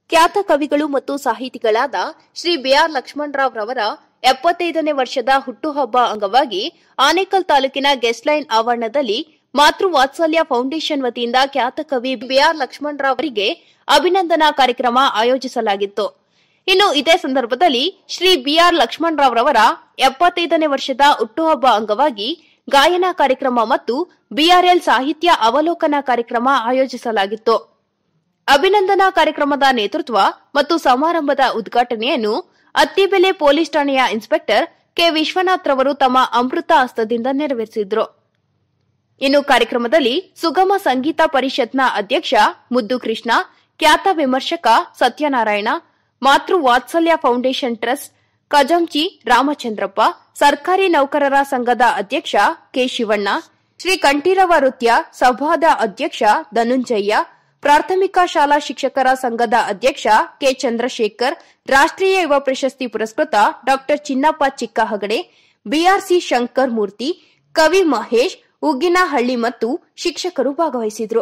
ಖ್ಯಾತ ಕವಿಗಳು ಮತ್ತು ಸಾಹಿತಿಗಳಾದ ಶ್ರೀ ಬಿಆರ್ ಲಕ್ಷ್ಮಣರಾವ್ ರವರ ಎಪ್ಪತ್ತೈದನೇ ವರ್ಷದ ಹುಟ್ಟುಹಬ್ಬ ಅಂಗವಾಗಿ ಆನೇಕಲ್ ತಾಲೂಕಿನ ಗೆಸ್ಟ್ ಲೈನ್ ಆವರಣದಲ್ಲಿ ಮಾತೃ ವಾತ್ಸಲ್ಯ ಫೌಂಡೇಶನ್ ವತಿಯಿಂದ ಖ್ಯಾತ ಕವಿ ಬಿಆರ್ ಲಕ್ಷ್ಮಣರಾವ್ ಅವರಿಗೆ ಅಭಿನಂದನಾ ಕಾರ್ಯಕ್ರಮ ಆಯೋಜಿಸಲಾಗಿತ್ತು ಇನ್ನು ಇದೇ ಸಂದರ್ಭದಲ್ಲಿ ಶ್ರೀ ಬಿಆರ್ ಲಕ್ಷ್ಮಣರಾವ್ ರವರ ಎಪ್ಪತ್ತೈದನೇ ವರ್ಷದ ಹುಟ್ಟುಹಬ್ಬ ಅಂಗವಾಗಿ ಗಾಯನ ಕಾರ್ಯಕ್ರಮ ಮತ್ತು ಬಿಆರ್ಎಲ್ ಸಾಹಿತ್ಯ ಅವಲೋಕನ ಕಾರ್ಯಕ್ರಮ ಆಯೋಜಿಸಲಾಗಿತ್ತು ಅಭಿನಂದನಾ ಕಾರ್ಯಕ್ರಮದ ನೇತೃತ್ವ ಮತ್ತು ಸಮಾರಂಭದ ಉದ್ಘಾಟನೆಯನ್ನು ಅತ್ತಿಬೆಲೆ ಪೊಲೀಸ್ ಠಾಣೆಯ ಇನ್ಸ್ಪೆಕ್ಟರ್ ಕೆ ವಿಶ್ವನಾಥ್ ರವರು ತಮ್ಮ ಅಮೃತ ಹಸ್ತದಿಂದ ನೆರವೇರಿಸಿದ್ರು ಇನ್ನು ಕಾರ್ಯಕ್ರಮದಲ್ಲಿ ಸುಗಮ ಸಂಗೀತ ಪರಿಷತ್ನ ಅಧ್ಯಕ್ಷ ಮುದ್ದು ಕೃಷ್ಣ ಖ್ಯಾತ ವಿಮರ್ಶಕ ಸತ್ಯನಾರಾಯಣ ಮಾತೃ ವಾತ್ಸಲ್ಯ ಫೌಂಡೇಶನ್ ಟ್ರಸ್ಟ್ ಕಜಂಚಿ ರಾಮಚಂದ್ರಪ್ಪ ಸರ್ಕಾರಿ ನೌಕರರ ಸಂಘದ ಅಧ್ಯಕ್ಷ ಕೆ ಶಿವಣ್ಣ ಶ್ರೀ ಕಂಠೀರವ ವೃತ್ಯ ಸಭಾದ ಅಧ್ಯಕ್ಷ ಧನುಂಜಯ್ಯ ಪ್ರಾಥಮಿಕ ಶಾಲಾ ಶಿಕ್ಷಕರ ಸಂಘದ ಅಧ್ಯಕ್ಷ ಕೆ ಚಂದ್ರಶೇಖರ್ ರಾಷ್ಟ್ರೀಯ ಯುವ ಪ್ರಶಸ್ತಿ ಪುರಸ್ಕೃತ ಡಾ ಚಿನ್ನಪ್ಪ ಚಿಕ್ಕಹಗಡೆ ಬಿಆರ್ಸಿ ಶಂಕರ್ ಮೂರ್ತಿ ಕವಿ ಮಹೇಶ್ ಉಗ್ಗಿನಹಳ್ಳಿ ಮತ್ತು ಶಿಕ್ಷಕರು ಭಾಗವಹಿಸಿದ್ರು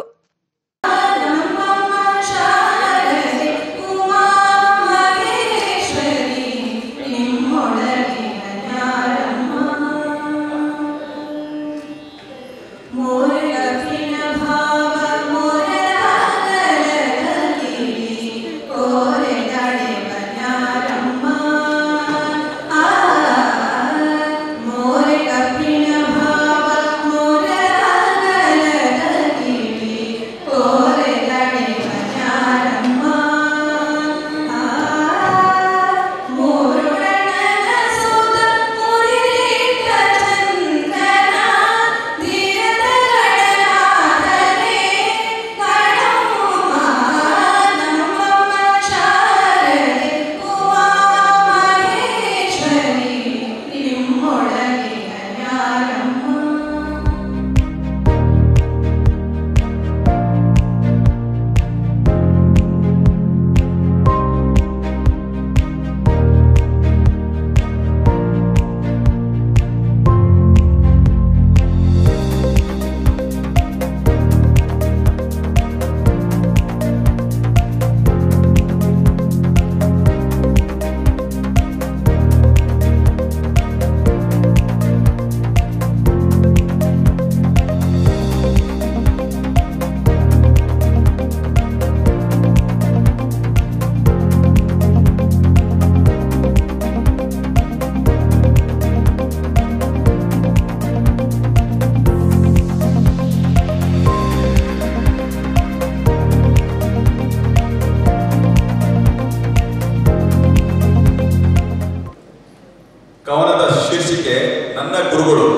ಕವನದ ಶೀರ್ಷಿಕೆ ನನ್ನ ಗುರುಗಳು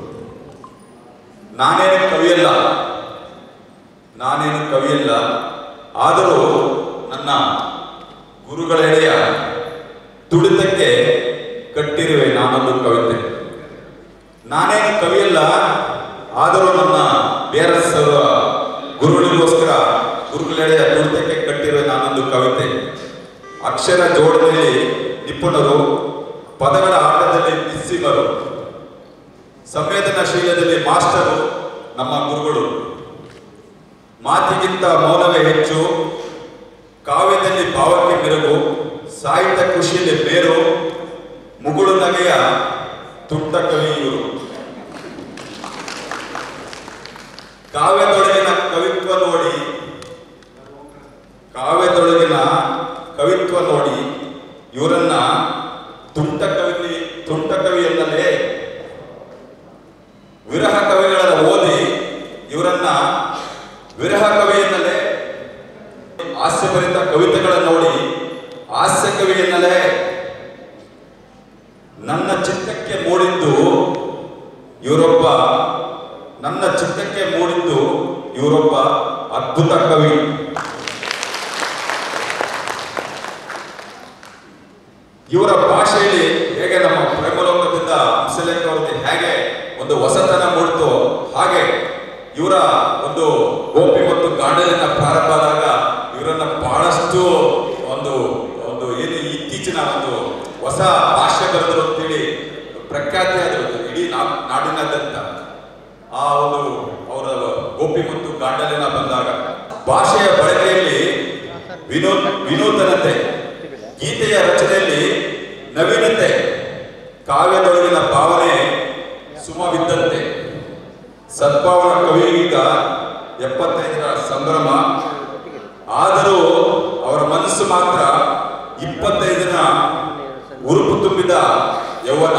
ನಾನೇನು ಕವಿಯಲ್ಲ ನಾನೇನು ಕವಿಯಲ್ಲ ಆದರೂ ನನ್ನ ಗುರುಗಳೆಡೆಯ ತುಡಿತಕ್ಕೆ ಕಟ್ಟಿರುವೆ ನಾನೊಂದು ಕವಿತೆ ನಾನೇನು ಕವಿಯಲ್ಲ ಆದರೂ ನನ್ನ ಬೇರಸ್ ಅವರ ಗುರುಗಳಿಗೋಸ್ಕರ ಗುರುಗಳೆಡೆಯ ತುಡಿತಕ್ಕೆ ಕಟ್ಟಿರುವೆ ನಾನೊಂದು ಕವಿತೆ ಅಕ್ಷರ ಜೋಡಣೆಯಲ್ಲಿ ನಿಪುಣರು ಪದಗಳ ಆಟದಲ್ಲಿ ನಿಸ್ಸಿಮರು ಸಂವೇದನಾಶೀಲದಲ್ಲಿ ಮಾಸ್ಟರು ನಮ್ಮ ಗುರುಗಳು ಮಾತಿಗಿಂತ ಮೌನವೇ ಹೆಚ್ಚು ಕಾವ್ಯದಲ್ಲಿ ಭಾವಕ್ಕೆ ಮೆರುಗು ಸಾಹಿತ್ಯ ಕೃಷಿಯಲ್ಲಿ ಬೇರು ಮುಗುಳು ನಗೆಯ ತುಂಟ ಕವಿ ಇವರು ಕಾವ್ಯದೊಳಗಿನ ಕವಿತ್ವ ನೋಡಿ ಕಾವ್ಯದೊಳಗಿನ ಕವಿತ್ವ ನೋಡಿ ಇವರನ್ನ ತುಂಟ ಕವಿ ತುಂಟ ಕವಿ ಎನ್ನಲೇ ವಿರಹ ಕವಿಗಳ ಓದಿ ಇವರನ್ನ ವಿರಹ ಕವಿ ಎನ್ನಲೇ ಹಾಸ್ಯಭರಿತ ಕವಿತೆಗಳನ್ನು ನೋಡಿ ಹಾಸ್ಯ ಕವಿ ಎನ್ನಲೇ ನನ್ನ ಚಿತ್ತಕ್ಕೆ ಮೂಡಿದ್ದು ಇವರೊಬ್ಬ ನನ್ನ ಚಿತ್ತಕ್ಕೆ ಮೂಡಿದ್ದು ಇವರೊಬ್ಬ ಅದ್ಭುತ ಕವಿ ಇವರ ಭಾಷೆಯಲ್ಲಿ ಹೇಗೆ ನಮ್ಮ ಪ್ರೇಮಲೋಕದಿಂದ ಹಂಸಲೇಖ ಅವರಿಗೆ ಹೇಗೆ ಒಂದು ಹೊಸತನ ಮೂಡಿತು ಹಾಗೆ ಇವರ ಒಂದು ಗೋಪಿ ಮತ್ತು ಗಾಂಡಲಿನ ಪ್ರಾರಂಭ ಆದಾಗ ಇವರನ್ನ ಬಹಳಷ್ಟು ಒಂದು ಒಂದು ಏನು ಇತ್ತೀಚಿನ ಒಂದು ಹೊಸ ಭಾಷೆ ಬರೆದರು ಅಂತೇಳಿ ಪ್ರಖ್ಯಾತಿ ಆದರು ಇಡೀ ನಾ- ನಾಡಿನಾದ್ಯಂತ ಆ ಒಂದು ಅವರ ಗೋಪಿ ಮತ್ತು ಗಾಂಡಲಿನ ಬಂದಾಗ ಭಾಷೆಯ ಬಳಕೆಯಲ್ಲಿ ವಿನೋ ವಿನೂತನತೆ ಗೀತೆಯ ರಚನೆಯಲ್ಲಿ ನವೀನತೆ ಕಾವ್ಯದೊಳಗಿನ ಭಾವನೆ ಸುಮವಿದ್ದಂತೆ ಸದ್ಭಾವನ ಕವಿಗೀಗ ಎಪ್ಪತ್ತೈದರ ಸಂಭ್ರಮ ಆದರೂ ಅವರ ಮನಸ್ಸು ಮಾತ್ರ ಇಪ್ಪತ್ತೈದರ ಉರುಪು ತುಂಬಿದ ಯೌವನ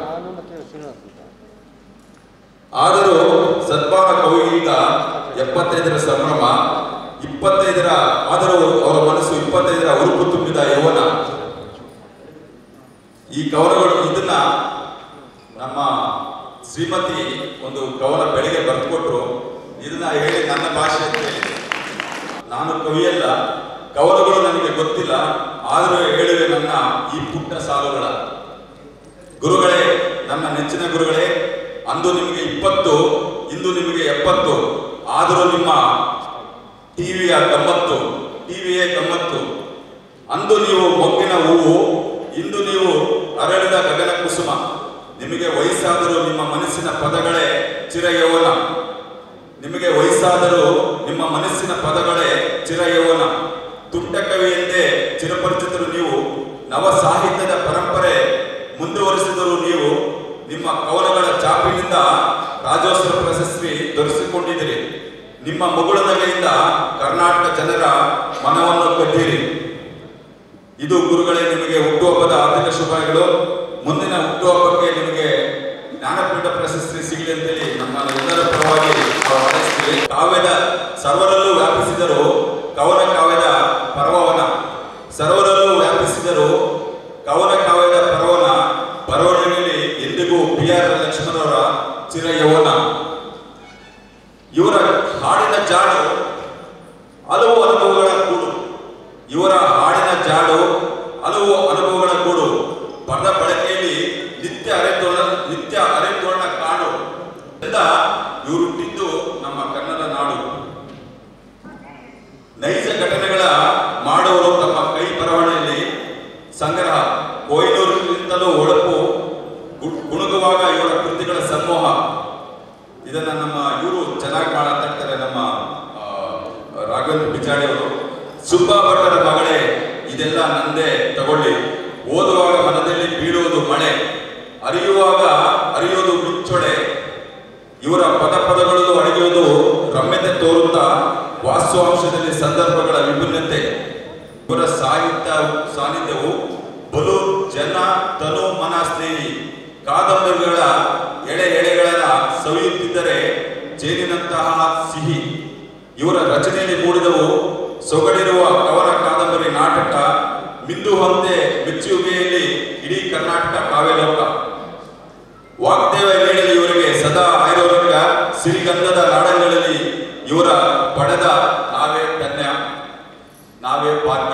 ಆದರೂ ಸದ್ಭಾವನ ಕವಿಗೀಗ ಎಪ್ಪತ್ತೈದರ ಸಂಭ್ರಮ ಇಪ್ಪತ್ತೈದರ ಆದರೂ ಅವರ ಮನಸ್ಸು ಇಪ್ಪತ್ತೈದರ ಉರುಪು ತುಂಬಿದ ಯೌವನ ಈ ಕವನಗಳು ಇದನ್ನ ನಮ್ಮ ಶ್ರೀಮತಿ ಒಂದು ಕವನ ಬೆಳಿಗ್ಗೆ ಬರೆದುಕೊಟ್ರು ಇದನ್ನ ಹೇಳಿ ನನ್ನ ಭಾಷೆ ಅಂತ ಹೇಳಿ ನಾನು ಕವಿಯಲ್ಲ ಕವನಗಳು ನನಗೆ ಗೊತ್ತಿಲ್ಲ ಆದರೂ ಹೇಳುವೆ ನನ್ನ ಈ ಪುಟ್ಟ ಸಾಲುಗಳ ಗುರುಗಳೇ ನನ್ನ ನೆಚ್ಚಿನ ಗುರುಗಳೇ ಅಂದು ನಿಮಗೆ ಇಪ್ಪತ್ತು ಇಂದು ನಿಮಗೆ ಎಪ್ಪತ್ತು ಆದರೂ ನಿಮ್ಮ ಟಿವಿಯ ಗಮ್ಮತ್ತು ಟಿವಿಯೇ ಗಮ್ಮತ್ತು ಅಂದು ನೀವು ಮೊಗ್ಗಿನ ಹೂವು ಇಂದು ನೀವು ಅರಳಿದ ಗಗನ ಕುಸುಮ ನಿಮಗೆ ವಯಸ್ಸಾದರೂ ನಿಮ್ಮ ಮನಸ್ಸಿನ ಪದಗಳೇ ಚಿರ ಯೌವನ ನಿಮಗೆ ವಯಸ್ಸಾದರೂ ನಿಮ್ಮ ಮನಸ್ಸಿನ ಪದಗಳೇ ಚಿರ ಯೌವನ ತುಂಟ ಕವಿ ಎಂದೇ ಚಿರಪರಿಚಿತರು ನೀವು ನವ ಸಾಹಿತ್ಯದ ಪರಂಪರೆ ಮುಂದುವರಿಸಿದರು ನೀವು ನಿಮ್ಮ ಕವನಗಳ ಚಾಪಿನಿಂದ ರಾಜೋತ್ಸವ ಪ್ರಶಸ್ತಿ ದೊರೆಸಿಕೊಂಡಿದ್ದೀರಿ ನಿಮ್ಮ ಮುಗುಳನಗೆಯಿಂದ ಕರ್ನಾಟಕ ಜನರ ಮನವನ್ನು ಕಟ್ಟಿರಿ ಇದು ಗುರುಗಳೇ ನಿಮಗೆ ಹುಟ್ಟುಹಬ್ಬದ ಆರ್ಥಿಕ ಶುಭಗಳು ಮುಂದಿನ ಹುಟ್ಟುಹಬ್ಬಕ್ಕೆ ನಿಮಗೆ ಜ್ಞಾನಪೀಠ ಪ್ರಶಸ್ತಿ ಸಿಗಲಿ ಅಂತೇಳಿ ನಮ್ಮ ಎಲ್ಲರ ಪರವಾಗಿ ನಾವು ಹಾರೈಸ್ತೀವಿ ಕಾವ್ಯದ ಸರ್ವರಲ್ಲೂ ವ್ಯಾಪಿಸಿದರು ಕವನ ಕಾವ್ಯದ ಪರ್ವವನ ಸರ್ವರಲ್ಲೂ ವ್ಯಾಪಿಸಿದರು ಕವನ ಕಾವ್ಯದ ಪರ್ವನ ಬರವಣಿಗೆಯಲ್ಲಿ ಎಂದಿಗೂ ಬಿ ಆರ್ ಲಕ್ಷ್ಮಣವರ ಚಿರ ಯೌವನ ಇವರ ಹಾಡಿನ ಜಾಡು ಹಲವು ಅನುಭವಗಳ ಕೂಡು ಇವರ ಹಾಡಿನ ಜಾಡು ಹಲವು ಅನುಭವಗಳ ಕೂಡು ಪದ ಬಳಕೆಯಲ್ಲಿ ನಿತ್ಯ ಅರೆತೋರಣ ನಿತ್ಯ ಅರೆತೋರಣ ಕಾಡು ಎಂದ ಇವರು ಹುಟ್ಟಿದ್ದು ನಮ್ಮ ಕನ್ನಡ ನಾಡು ನೈಜ ಘಟನೆಗಳ ಮಾಡುವರು ತಮ್ಮ ಕೈ ಬರವಣಿಗೆಯಲ್ಲಿ ಸಂಗ್ರಹ ಕೊಯ್ನೂರಿಗಿಂತಲೂ ಹೊಳಪು ಗು- ಗುಣಗುವಾಗ ಇವರ ಕೃತಿಗಳ ಸಮೂಹ ಇದನ್ನ ನಮ್ಮ ಇವರು ಚೆನ್ನಾಗಿ ಮಾತಾಡ್ತಾರೆ ನಮ್ಮ ಆ, ರಾಘವೇಂದ್ರ ಬಿಚಾಡಿ ಅವರು ಸುಬ್ಬ ಭಟ್ಟರ ಮಗಳೇ ಇದೆಲ್ಲ ನಂದೇ ತಗೊಳ್ಳಿ ಓದುವಾಗ ಮನದಲ್ಲಿ ಬೀಳುವುದು ಮಳೆ ಅರಿಯುವಾಗ ಅರಿಯೋದು ಮಿಂಚೊಳೆ ಇವರ ಪದ ಪದಗಳು ಅಡಗಿರುವುದು ರಮ್ಯತೆ ತೋರುತ್ತಾ ವಾಸ್ತವಾಂಶದಲ್ಲಿ ಸಂದರ್ಭಗಳ ವಿಭಿನ್ನತೆ ಇವರ ಸಾಹಿತ್ಯ ಸಾನ್ನಿಧ್ಯವು ಬಲು ಜನ ತನು ಮನ ಸ್ನೇಹಿ ಕಾದಂಬರಿಗಳ ಎಳೆ ಎಳೆಗಳನ್ನ ಸವಿಯುತ್ತಿದ್ದರೆ ಜೇನಿನಂತಹ ಸಿಹಿ ಇವರ ರಚನೆಯಲ್ಲಿ ಮೂಡಿದವು ಸೊಗಡಿರುವ ಕವನ ಕಾದಂಬರಿ ನಾಟಕ ಮಿಂದುವಂತೆ ಮೆಚ್ಚುಗೆಯಲ್ಲಿ ಇಡೀ ಕರ್ನಾಟಕ ಕಾವ್ಯಲೋಕ ವಾಗ್ದೇವ ನೀಡಲಿ ಇವರಿಗೆ ಸದಾ ಆಯುರ್ವೇದ ಸಿರಿಗಂಧದ ನಾಡಗಳಲ್ಲಿ ಇವರ ಪಡೆದ ನಾವೇ ಧನ್ಯ ನಾವೇ ಭಾಗ್ಯ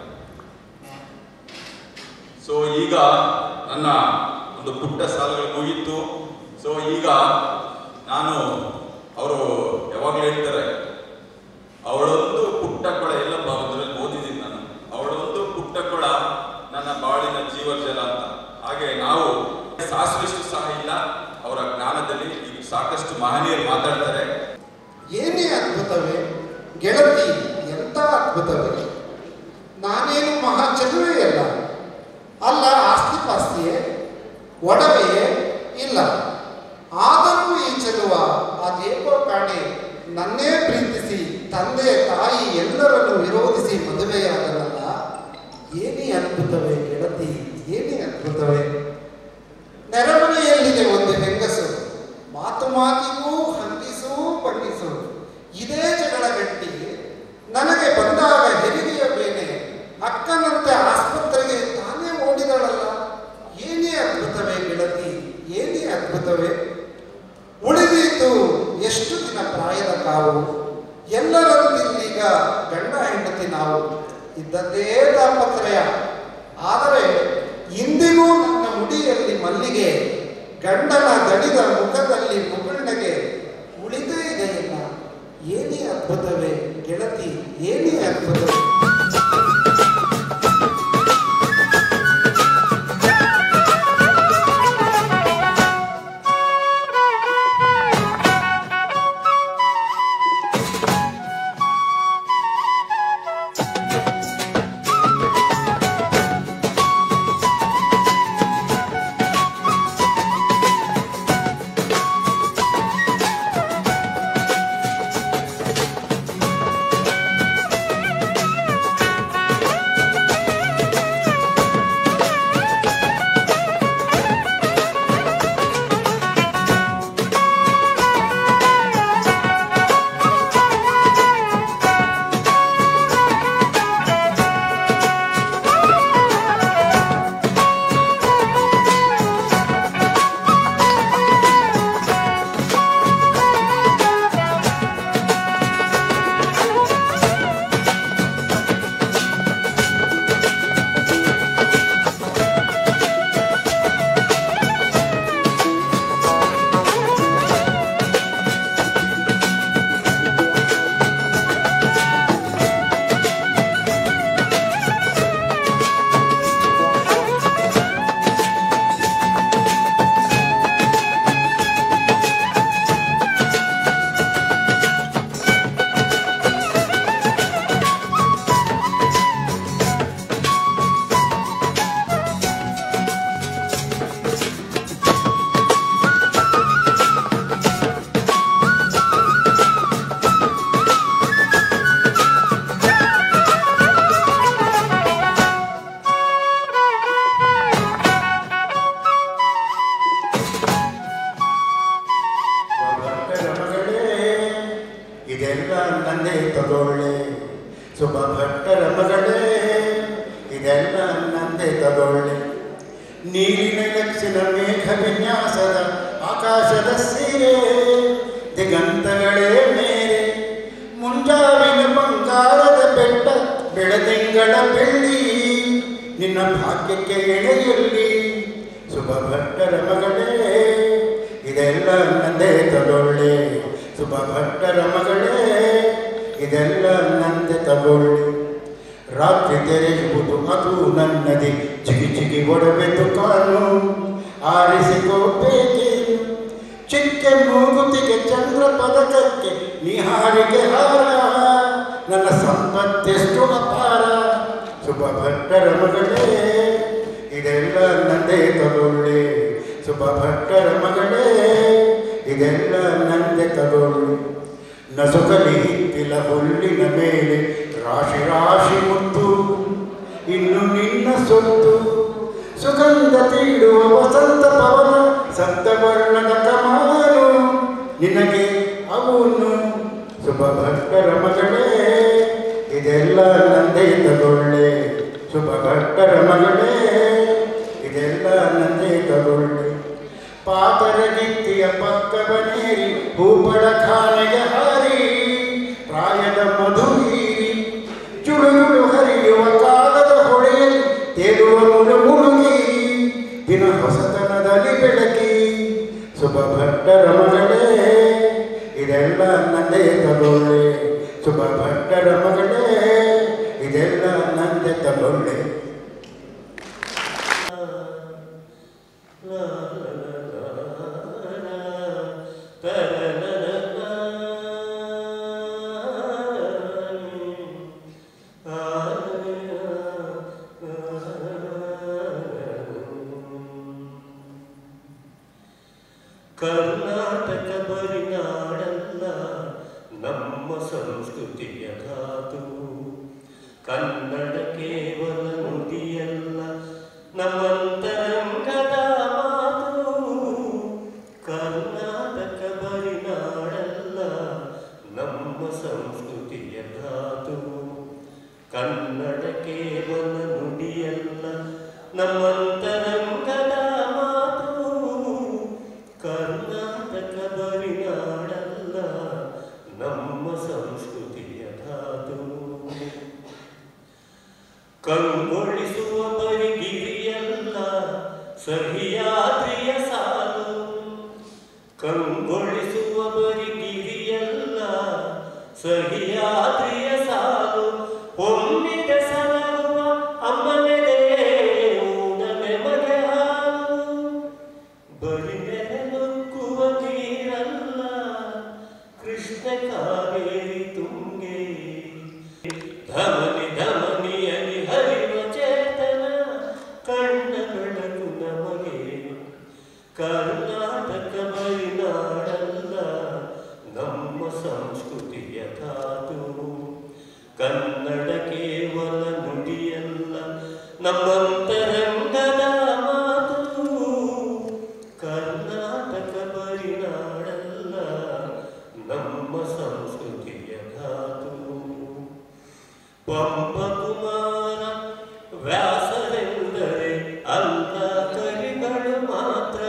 ಸೊ ಈಗ ನನ್ನ ಒಂದು ಪುಟ್ಟ ಸಾಲುಗಳು ಮುಗಿಯಿತು ಸೊ ಈಗ ನಾನು ಅವರು ಯಾವಾಗಲೂ ಹೇಳ್ತಾರೆ ಅವಳೊಂದು ಪುಟ್ಟ ಕೊಳ ಎಲ್ಲ ಭಾಗದಲ್ಲಿ ಓದಿದ್ದೀನಿ ನಾನು ಅವಳೊಂದು ಪುಟ್ಟ ಕೊಳ ನನ್ನ ಬಾಳಿನ ಜೀವಜಲ ಅಂತ ಹಾಗೆ ನಾವು ಸಾಸುವಷ್ಟು ಸಹ ಇಲ್ಲ ಅವರ ಜ್ಞಾನದಲ್ಲಿ ಈಗ ಸಾಕಷ್ಟು ಮಹನೀಯರು ಮಾತಾಡ್ತಾರೆ ಏನೇ ಅದ್ಭುತವೇ ಗೆಳತಿ ಎಂಥ ಅದ್ಭುತವೇ ನಾನೇನು ಮಹಾ ಚದುವೇ ಅಲ್ಲ ಅಲ್ಲ ಆಸ್ತಿ ಪಾಸ್ತಿಯೇ ಒಡವೆಯೇ ಇಲ್ಲ ಆದರೂ ಈ ಚೆಲುವ ಅದೇಕೋ ಕಾಣೆ ನನ್ನೇ ಪ್ರೀತಿಸಿ ತಂದೆ ತಾಯಿ ಎಲ್ಲರನ್ನು ವಿರೋಧಿಸಿ ಮದುವೆಯಾದನಲ್ಲ ಏನೇ ಅದ್ಭುತವೇ ಗೆಳತಿ ಏನೇ ಅದ್ಭುತವೇ ನೆರಮನೆಯಲ್ಲಿದೆ ಒಂದು ಹೆಂಗಸು ಮಾತು ಮಾತಿಗೂ ಹಂಗಿಸು ಬಣ್ಣಿಸು ಇದೇ ಜಗಳ ಗಟ್ಟಿಗೆ ನನಗೆ ಬಂದಾಗ ಹೆರಿಗೆಯ ಬೇನೆ ಅಕ್ಕನಂತೆ ಆಸ್ಪತ್ರೆಗೆ ತಾನೇ ಓಡಿದಳಲ್ಲ ಏನೇ ಅದ್ಭುತವೇ ಗೆಳತಿ ಏನೇ ಅದ್ಭುತವೇ ಉಳಿದಿದ್ದು ಎಷ್ಟು ದಿನ ಪ್ರಾಯದ ಕಾವು ಎಲ್ಲರನ್ನೀಗ ಗಂಡ ಹೆಂಡತಿ ನಾವು ಇದ್ದದ್ದೇ ತಾಪತ್ರಯ ಆದರೆ ಇಂದಿಗೂ ನನ್ನ ಮುಡಿಯಲ್ಲಿ ಮಲ್ಲಿಗೆ ಗಂಡನ ದಡಿದ ಮುಖದಲ್ಲಿ ಮುಗುಳ್ನಗೆ ಉಳಿದೇ ಇದೆಯಲ್ಲ ಏನೇ ಅದ್ಭುತವೇ ಗೆಳತಿ ಏನೇ ಅದ್ಭುತವೇ ಮೆಣಸಿನ ಮೇಘ ವಿನ್ಯಾಸದ ಆಕಾಶದ ಸೀರೆ ದಿಗಂತಗಳೇ ಮೇರೆ ಮುಂಜಾವಿನ ಬಂಗಾರದ ಬೆಟ್ಟ ಬೆಳದಿಂಗಳ ಬೆಳ್ಳಿ ನಿನ್ನ ಭಾಗ್ಯಕ್ಕೆ ಎಳೆಯಲ್ಲಿ ಶುಭ ಭಟ್ಟರ ಮಗಳೇ ಇದೆಲ್ಲ ನಂದೇ ತಗೊಳ್ಳೆ ಶುಭ ಭಟ್ಟರ ಮಗಳೇ ಇದೆಲ್ಲ ನಂದೆ ತಗೊಳ್ಳಿ ರಾತ್ರಿ ತೆರೆಯುವುದು ಅದು ನನ್ನದಿ ಚಿಗಿ ಚಿಗಿ ಒಡವೆ ದುಕಾನು ಆರಿಸಿಕೋಬೇಕೆ ಚಿಕ್ಕೆ ಮೂಗುತಿಗೆ ಚಂದ್ರ ಪದಕಕ್ಕೆ ನಿಹಾರಿಗೆ ಹಾರ ನನ್ನ ಸಂಪತ್ತೆಷ್ಟು ಅಪಾರ ಶುಭ ಭಟ್ಟರ ಮಗಳೇ ಇದೆಲ್ಲ ನಂದೇ ತಗೊಳ್ಳಿ ಶುಭ ಭಟ್ಟರ ಮಗಳೇ ಇದೆಲ್ಲ ನಂದೆ ತಗೊಳ್ಳಿ ನಸುಕಲಿ ಹಿತ್ತಿಲ ಹುಲ್ಲಿನ ಮೇಲೆ ರಾಶಿ ರಾಶಿ ಮುತ್ತು ಇನ್ನು ನಿನ್ನ ಸೊತ್ತು ಸುಗಂಧ ತೀಡುವ ವಸಂತ ಪವನ ಸಪ್ತವರ್ಣದ ಕಮಾನು ನಿನಗೆ ಅವನು ಶುಭ ಭಕ್ತರ ಮಗಳೇ ಇದೆಲ್ಲ ನಂದೇ ತಗೊಳ್ಳೆ ಶುಭ ಭಕ್ತರ ಮಗಳೇ ಇದೆಲ್ಲ ನಂದೇ ತಗೊಳ್ಳೆ ಪಾತರ ಗಿತ್ತಿಯ ಪಕ್ಕವನೇರಿ ಹೂಪಡ ಖಾನೆಗೆ ಹಾರಿ ಪ್ರಾಯದ ಮಧುಹೀರಿ ಚುಳುಚುಳು ಹರಿಯುವ ಕಾಲದ ಹೊಳೆಯಲ್ಲಿ ತೇಲುವ ಮುಳು ಮುಳುಗಿ ದಿನ ಹೊಸತನದಲ್ಲಿ ಬೆಳಕಿ ಶುಭ ಭಟ್ಟರ ಮಗಳೇ ಇದೆಲ್ಲ ನಂದೇ ತಗೊಳ್ಳೆ ಶುಭ ಭಟ್ಟರ ಮಗಳೇ ಇದೆಲ್ಲ ನಂದೆ ತಗೊಳ್ಳೆ ಕರ್ನಾಟಕ ಬರಿನಾಡಲ್ಲ ನಮ್ಮ ಸಂಸ್ಕೃತಿಯ ಧಾತು ಕನ್ನಡ ಕೇವಲ ನುಡಿಯಲ್ಲ ನಮ್ಮಂತರಂಗದ ಮಾತು ಕರ್ನಾಟಕ ಬರಿನಾಡಲ್ಲ ನಮ್ಮ ಸಂಸ್ಕೃತಿಯ ಧಾತು ಕನ್ನಡ ಕೇವಲ ನುಡಿಯಲ್ಲ ನಮ್ಮಂತರಂಗದ ಮಾತು ಕರ್ನಾಟಕ ಬರಿನಾಡಲ್ಲ ನಮ್ಮ ಸಂಸ್ಕೃತಿಯ ಧಾತು ಕಂಗೊಳಿಸುವ ಬರಿಗಿರಿಯಲ್ಲ ಸಹಿಯಾದ್ರಿಯ ಸಾಲು ಕಂಗೊಳಿಸುವ ಬರಿಗಿರಿಯಲ್ಲ ಸಹಿಯಾದ್ರಿಯ ಸಾಲು ಹೊಮ್ಮಿದ ಸಲಹುವ ಅಮ್ಮನೆದೆ ಊನಮೆ ಮನೆ ಹಾಲು ಬರಿ ನುಗ್ಗುವ ನೀರಲ್ಲ ಕೃಷ್ಣ ಕಾವೇರಿ ತುಂಗೆ ಧಮನಿ ಧಮನಿಯಲ್ಲಿ ಹರಿವ ಚೇತನ ಕಣ್ಣ ಬೆಳಕು ನಮಗೆ ಕರ್ನಾಟಕ ಬರಿನಾಡಲ್ಲ ನಮ್ಮ ಸಂಸ್ಕೃತಿಯ ಧಾತು ಕನ್ನಡ ಕೇವಲ ನುಡಿಯಲ್ಲ ನಮ್ಮಂತರಂಗದ ಮಾತು ಕರ್ನಾಟಕ ಬರಿನಾಡಲ್ಲ ನಮ್ಮ ಸಂಸ್ಕೃತಿಯ ಧಾತು ಪಂಪಕುಮಾರ ವ್ಯಾಸರೆಂದರೆ ಅಲ್ಲ ಕವಿಗಳು ಮಾತ್ರ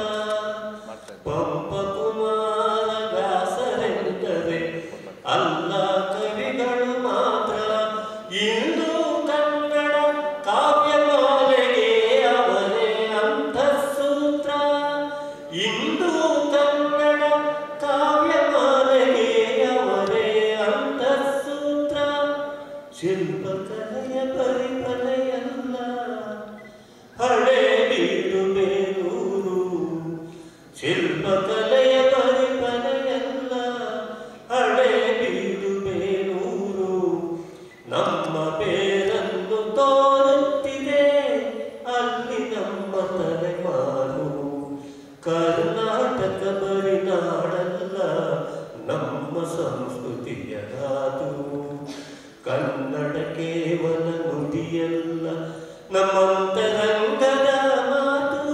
ಪಂಪಕುಮಾರ ವ್ಯಾಸರೆಂದರೆ ಅಲ್ಲ ಕವಿಗಳು ಮಾತ್ರ ಇಂದು ಕನ್ನಡ ಕಾವ್ಯಮಾಲೆಗೆ ಅವರೇ ಅಂತಃಸೂತ್ರ ಇಂದು ಕನ್ನಡ ಕಾವ್ಯಮಾಲೆಗೆ ಅವರೇ ಅಂತಃಸೂತ್ರ ಶಿಲ್ಪಕಲೆಯ ಪರಿಮಲೆಯಲ್ಲ ಹಳೆ ಬೀಡು ಬೇರೂರು ಶಿಲ್ಪಕಲೆಯ ಪರಿಮಲೆಯಲ್ಲ ಹಳೆ ಬೀಡು ಬೇರೂರು ನಮ್ಮ ಬೇರನ್ನು ತೋರುತ್ತಿದೆ ಅಲ್ಲಿ ನಮ್ಮ ತಲೆಮಾರು ಕರ್ನಾಟಕ ಬರಿನಾಡಲ್ಲ ನಮ್ಮ ಸಂಸ್ಕೃತಿಯ ಧಾತು ಕನ್ನಡ ಕೇವಲ ನುಡಿಯಲ್ಲ ನಮ್ಮಂತರಂಗದ ಮಾತು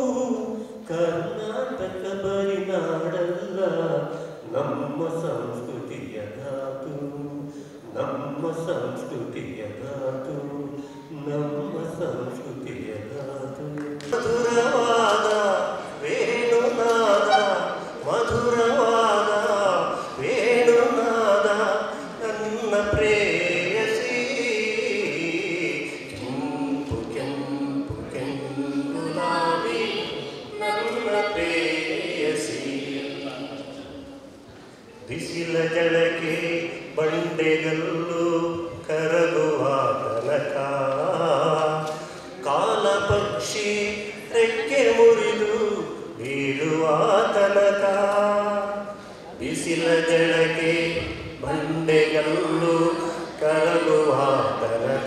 ಕರ್ನಾಟಕ ಬರಿನಾಡಲ್ಲ ನಮ್ಮ ಸಂಸ್ಕೃತಿಯ ಧಾತು ನಮ್ಮ ಸಂಸ್ಕೃತಿಯ ಧಾತು ನಮ್ಮ ಸಂಸ್ಕೃತಿಯ ಧಾತು ಮಧುರವಾದ ಕಲ್ಲು ಕರಗುವ ತನಕ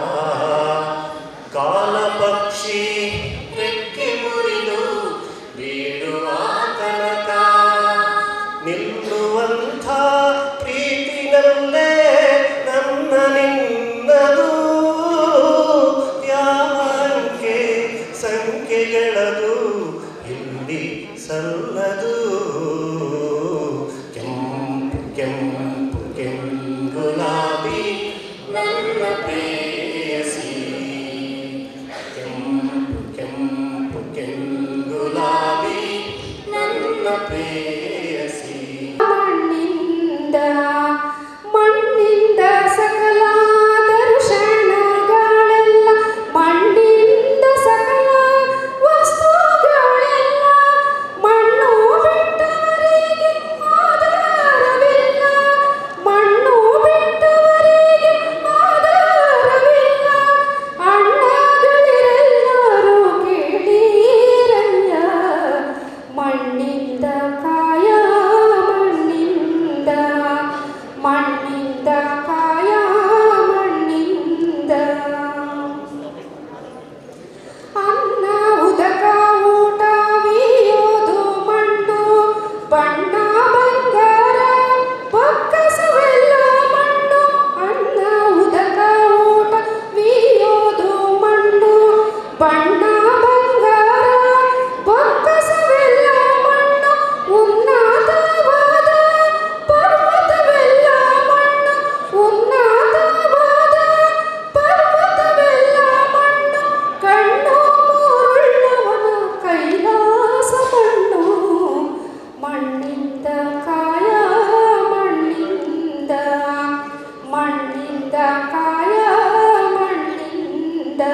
ಕಾಲ ಪಕ್ಷಿ ರೆಕ್ಕೆ ಮುರಿದು ಬೀಳುವ ತನಕ ನಿಲ್ಲುವಂಥ ಪ್ರೀತಿನಲ್ಲೇ ನನ್ನ ನಿನ್ನದು ಯಾವ ಅಂಕೆ ಸಂಖ್ಯೆಗಳದು ಇಲ್ಲಿ ಸಲ್ಲದು ಕೆಂಪು ಕೆಂಪು ಕೆಂಗುಲಾಬಿ ನನ್ನ ಪ್ರೇಯಸಿ ಕೆಂಪು ಕೆಂಪು ಕೆಂಗುಲಾಬಿ ನನ್ನ ಪ್ರೇಯಸಿ ಮಣ್ಣಿಂದ ಮಣ್ಣಿಂದ ಸಕಲ ದರ್ಶನಗಳೆಲ್ಲ ಮಣ್ಣಿಂದ ಸಕಲ ವಸ್ತುಗಳೆಲ್ಲ ಮಣ್ಣು ಬಿಟ್ಟವರಿಗೆ ಆಧಾರವಿಲ್ಲ ಮಣ್ಣು ಬಿಟ್ಟವರಿಗೆ ಆಧಾರವಿಲ್ಲ ಅಣ್ಣಗಳಿರೆಲ್ಲರೂ ಕೇಳಿರಯ್ಯ ಮಣ್ಣಿಂದ ಕಾಯ ಮಣ್ಣಿಂದ ಮಣ್ಣಿಂದ ಕಾಯ ಮಣ್ಣಿಂದ ಅನ್ನ ಉದಕ ಊಟವಿಯೋದು ಮಣ್ಣು ಬಣ್ಣ ಬಂಗಾರ ಬೊಕ್ಕಸವೆಲ್ಲ ಮಣ್ಣು ಅನ್ನ ಉದಕ ಊಟವಿಯೋದು ಮಣ್ಣು ಬಣ್ಣ ಬಂಗಾರ ಬೊಕ್ಕಸವೆಲ್ಲ ಮಣ್ಣು ಉನ್ನತವಾದ ಪರ್ವತವೆಲ್ಲ ಮಣ್ಣು ಉನ್ನತವಾದ ಪರ್ವತವೆಲ್ಲ ಮಣ್ಣು ಕಣ್ಣು ಮೂರುಳ್ಳವನ ಕೈಲಾಸ ಮಣ್ಣು ಮಣ್ಣಿಂದ ಕಾಯ ಮಣ್ಣಿಂದ ಮಣ್ಣಿಂದ ಕಾಯ ಮಣ್ಣಿಂದ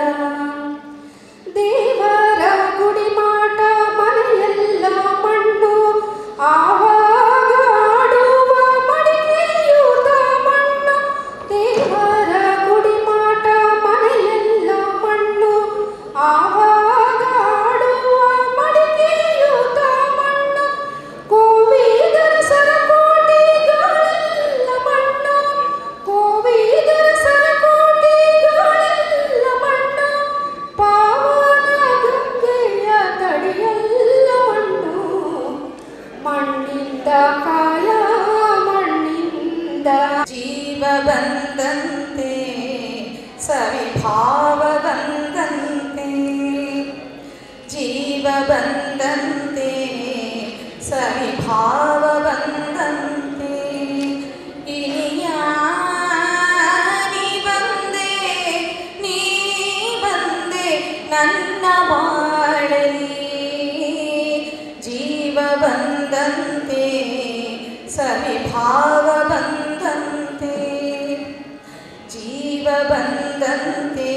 ದೇವರ ಗುಡಿ ಮಾಟ ಮನೆಯೆಲ್ಲ ಮಣ್ಣು ಆವಾಗ ಆಡುವ ಮಡಿಕೆಯೂತ ಮಣ್ಣು ದೇವರ ಗುಡಿ ಮಾಟ ಮನೆಯೆಲ್ಲ ಮಣ್ಣು ಆವಾಗ ಆಡುವ ಮಡಿಕೆಯೂತ ಮಣ್ಣು ಕೋವಿದರ ಸರಕೋಟಿಗಳೆಲ್ಲ ಮಣ್ಣು ಕೋವಿದರ ಸರಕೋಟಿಗಳೆಲ್ಲ ಮಣ್ಣು ಪಾವನ ಗಂಗೆಯ ತಡಿಯಲ್ಲ ಮಣ್ಣು ಮಣ್ಣಿಂದ ಕಾಯ ಮಣ್ಣಿಂದ ಜೀವ ಬಂದಂತೆ ಸವಿಭಾವ ಬಂದಂತೆ ಜೀವ ಬಂದಂತೆ ಸವಿಭಾವ ಬಂದಂತೆ ಇನಿಯ ನೀ ಬಂದೆ ನೀ ಬಂದೆ ನನ್ನ ಬಾಳಲಿ ಜೀವ ಬಂದಂತೆ ಸವಿಭಾವ ಬಂದಂತೆ ಜೀವ ಬಂದಂತೆ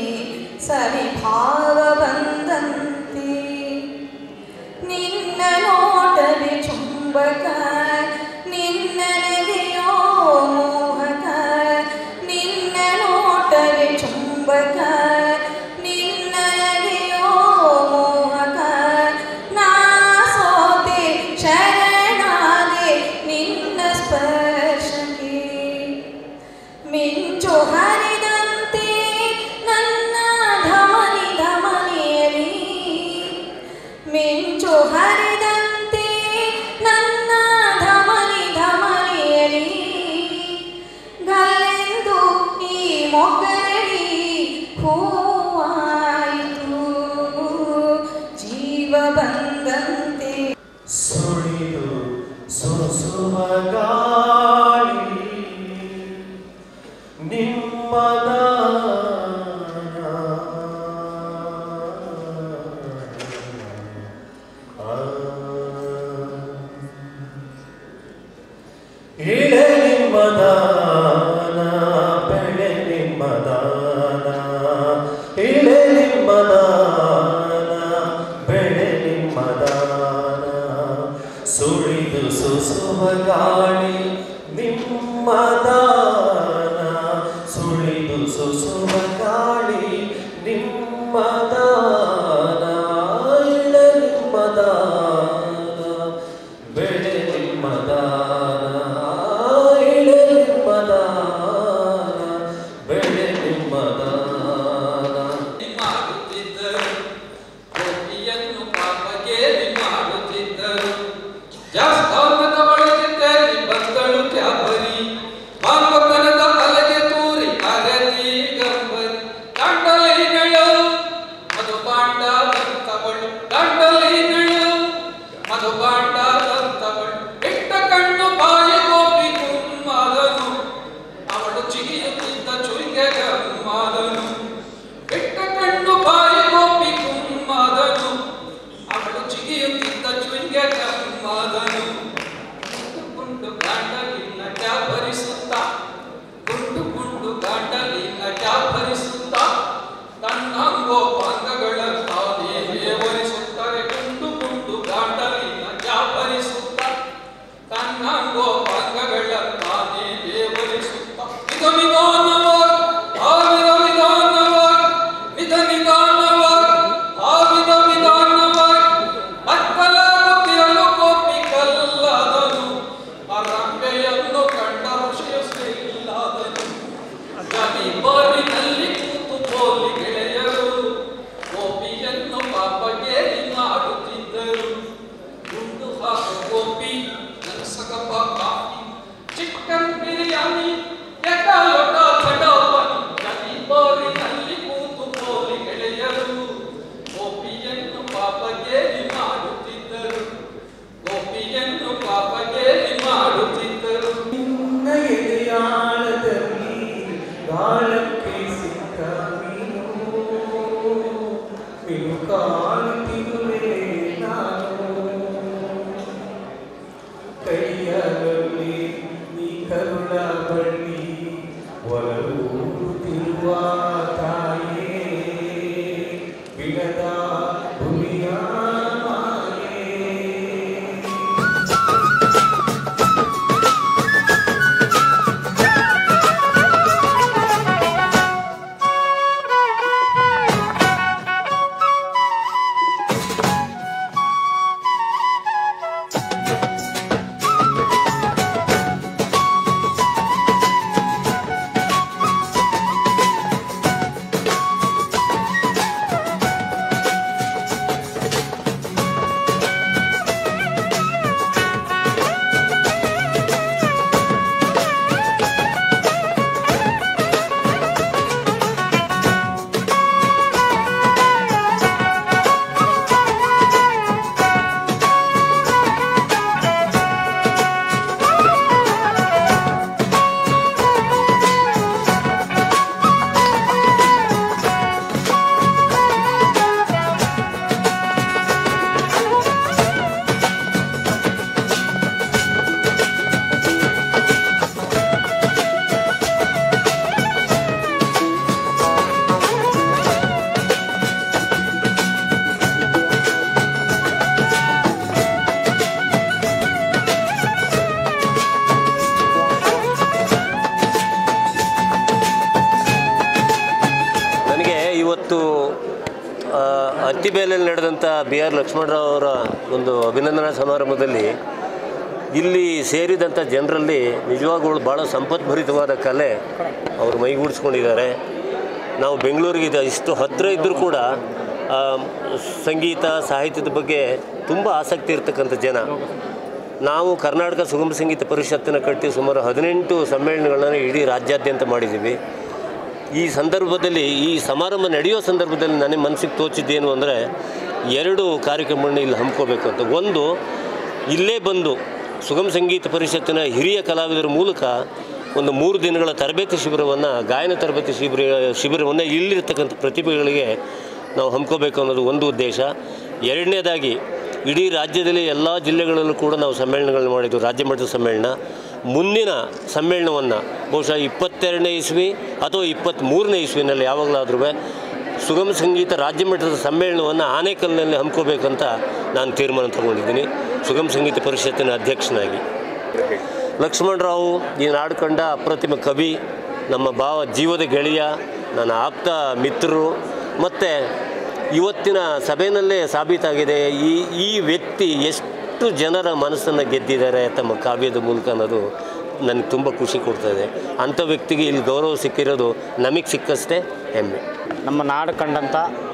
ಸವಿಭಾವ ಬಂದಂತೆ ನಿನ್ನ ನೋಟವೇ ಚುಂಬಕ ನಿನ್ನ ನಗೆಯೋ ಮೋಹಕ ನಿನ್ನ ನೋಟವೇ ಚುಂಬಕ ನಿನ್ನ ನಗೆಯೋ ಮೋಹಕ ನಾ ಸೋತೆ ಶರಣಾದೆ ನಿನ್ನ ಸ್ಪರ್ಶಕ್ಕೆ ಮಿಂಚು ಹರಿದಂತೆ ನನ್ನ ಧಮನಿ ಧಮನಿಯಲಿ ಮಿಂಚು ಹರಿದಂತೆ ನನ್ನ ಧಮನಿ ಧಮನಿಯಲಿ ಗಲ್ಲೆಂದು ಈ ಮೊಗರಳಿ ಹೂ ಇವತ್ತು ಆ, ಅತ್ತಿಬೇಲಲ್ಲಿ ನಡೆದಂಥ ಬಿ ಆರ್ ಲಕ್ಷ್ಮಣರಾವ್ ಅವರ ಒಂದು ಅಭಿನಂದನಾ ಸಮಾರಂಭದಲ್ಲಿ ಇಲ್ಲಿ ಸೇರಿದಂಥ ಜನರಲ್ಲಿ ನಿಜವಾಗ್ಲೂ ಭಾಳ ಸಂಪದ್ಭರಿತವಾದ ಕಲೆ ಅವರು ಮೈಗೂಡಿಸ್ಕೊಂಡಿದ್ದಾರೆ ನಾವು ಬೆಂಗಳೂರಿಗೆ ಇದು ಇಷ್ಟು ಹತ್ತಿರ ಇದ್ದರೂ ಕೂಡ ಆ, ಸಂಗೀತ ಸಾಹಿತ್ಯದ ಬಗ್ಗೆ ತುಂಬ ಆಸಕ್ತಿ ಇರ್ತಕ್ಕಂಥ ಜನ ನಾವು ಕರ್ನಾಟಕ ಸುಗಮ ಸಂಗೀತ ಪರಿಷತ್ತನ್ನು ಕಟ್ಟಿ ಸುಮಾರು ಹದಿನೆಂಟು ಸಮ್ಮೇಳನಗಳನ್ನು ಇಡೀ ರಾಜ್ಯಾದ್ಯಂತ ಮಾಡಿದ್ದೀವಿ ಈ ಸಂದರ್ಭದಲ್ಲಿ ಈ ಸಮಾರಂಭ ನಡೆಯೋ ಸಂದರ್ಭದಲ್ಲಿ ನನಗೆ ಮನಸ್ಸಿಗೆ ತೋಚಿದ್ದೇನು ಅಂದರೆ ಎರಡು ಕಾರ್ಯಕ್ರಮಗಳನ್ನ ಇಲ್ಲಿ ಹಮ್ಮಿಕೋಬೇಕು ಅಂತ ಒಂದು ಇಲ್ಲೇ ಬಂದು ಸುಗಮ ಸಂಗೀತ ಪರಿಷತ್ತಿನ ಹಿರಿಯ ಕಲಾವಿದರ ಮೂಲಕ ಒಂದು ಮೂರು ದಿನಗಳ ತರಬೇತಿ ಶಿಬಿರವನ್ನು ಗಾಯನ ತರಬೇತಿ ಶಿಬಿರ ಶಿಬಿರವನ್ನು ಇಲ್ಲಿರ್ತಕ್ಕಂಥ ಪ್ರತಿಭೆಗಳಿಗೆ ನಾವು ಹಮ್ಮಿಕೋಬೇಕು ಅನ್ನೋದು ಒಂದು ಉದ್ದೇಶ ಎರಡನೇದಾಗಿ ಇಡೀ ರಾಜ್ಯದಲ್ಲಿ ಎಲ್ಲ ಜಿಲ್ಲೆಗಳಲ್ಲೂ ಕೂಡ ನಾವು ಸಮ್ಮೇಳನಗಳನ್ನು ಮಾಡಿದ್ದು ರಾಜ್ಯ ಮಟ್ಟದ ಸಮ್ಮೇಳನ ಮುಂದಿನ ಸಮ್ಮೇಳನವನ್ನು ಬಹುಶಃ ಇಪ್ಪತ್ತೆರಡನೇ ಇಸ್ವಿ ಅಥವಾ ಇಪ್ಪತ್ತ್ಮೂರನೇ ಇಸ್ವಿನಲ್ಲಿ ಯಾವಾಗಲಾದ್ರೂ ಸುಗಮ ಸಂಗೀತ ರಾಜ್ಯ ಮಟ್ಟದ ಸಮ್ಮೇಳನವನ್ನು ಆನೇಕಲ್ನಲ್ಲಿ ಹಮ್ಮಿಕೋಬೇಕಂತ ನಾನು ತೀರ್ಮಾನ ತಗೊಂಡಿದ್ದೀನಿ ಸುಗಮ ಸಂಗೀತ ಪರಿಷತ್ತಿನ ಅಧ್ಯಕ್ಷನಾಗಿ ಲಕ್ಷ್ಮಣರಾವು ಈ ನಾಡು ಕಂಡ ಅಪ್ರತಿಮ ಕವಿ ನಮ್ಮ ಭಾವ ಜೀವದ ಗೆಳೆಯ ನನ್ನ ಆಪ್ತ ಮಿತ್ರರು ಮತ್ತು ಇವತ್ತಿನ ಸಭೆಯಲ್ಲೇ ಸಾಬೀತಾಗಿದೆ ಈ ಈ ವ್ಯಕ್ತಿ ಎಷ್ಟು ಜನರ ಮನಸ್ಸನ್ನು ಗೆದ್ದಿದ್ದಾರೆ ತಮ್ಮ ಕಾವ್ಯದ ಮೂಲಕ ಅನ್ನೋದು ನನಗೆ ತುಂಬ ಖುಷಿ ಕೊಡ್ತದೆ ಅಂಥ ವ್ಯಕ್ತಿಗೆ ಇಲ್ಲಿ ಗೌರವ ಸಿಕ್ಕಿರೋದು ನಮಗೆ ಸಿಕ್ಕಷ್ಟೇ ಹೆಮ್ಮೆ ನಮ್ಮ ನಾಡು ಕಂಡಂಥ